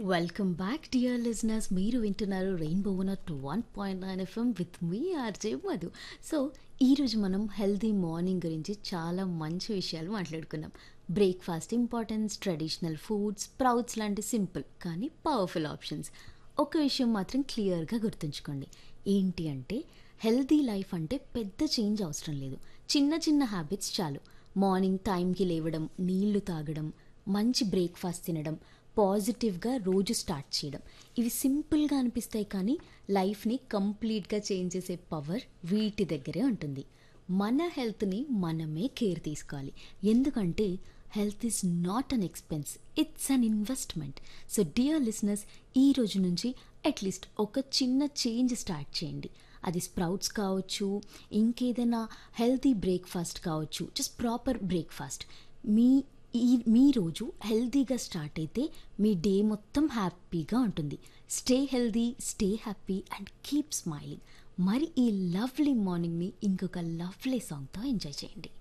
welcome back dear listeners మీరు వింటున్నారు rainbow two one point nine FM with మీ RJ Madhu so ఈరోజు మనం హెల్తీ మార్నింగ్ గురించి చాలా మంచి విషయాలు మాట్లాడుకున్నాం breakfast importance traditional foods sprouts లాంటి సింపుల్ కానీ పవర్ఫుల్ ఆప్షన్స్ ఒక విషయం మాత్రం క్లియర్గా గుర్తుంచుకోండి ఏంటి అంటే హెల్తీ లైఫ్ అంటే పెద్ద చేంజ్ అవసరం లేదు చిన్న చిన్న హ్యాబిట్స్ చాలు మార్నింగ్ టైంకి లేవడం నీళ్లు తాగడం మంచి బ్రేక్ఫాస్ట్ తినడం పాజిటివ్గా రోజు స్టార్ట్ చేయడం ఇవి సింపుల్గా అనిపిస్తాయి కానీ లైఫ్ని కంప్లీట్గా చేంజ్ చేసే పవర్ వీటి దగ్గరే ఉంటుంది మన హెల్త్ని మనమే కేర్ తీసుకోవాలి ఎందుకంటే health is not an expense it's an investment so dear listeners ఈ రోజు నుంచి అట్లీస్ట్ ఒక చిన్న చేంజ్ స్టార్ట్ చేయండి అది స్ప్రౌట్స్ కావచ్చు ఇంకేదైనా హెల్తీ బ్రేక్ఫాస్ట్ కావచ్చు జస్ట్ ప్రాపర్ బ్రేక్ఫాస్ట్ మీ ఈ మీ రోజు హెల్తీగా స్టార్ట్ అయితే మీ డే మొత్తం హ్యాపీగా ఉంటుంది stay healthy stay happy and keep smiling మరి ఈ లవ్లీ మార్నింగ్ని ఇంకొక లవ్లీ సాంగ్తో ఎంజాయ్ చేయండి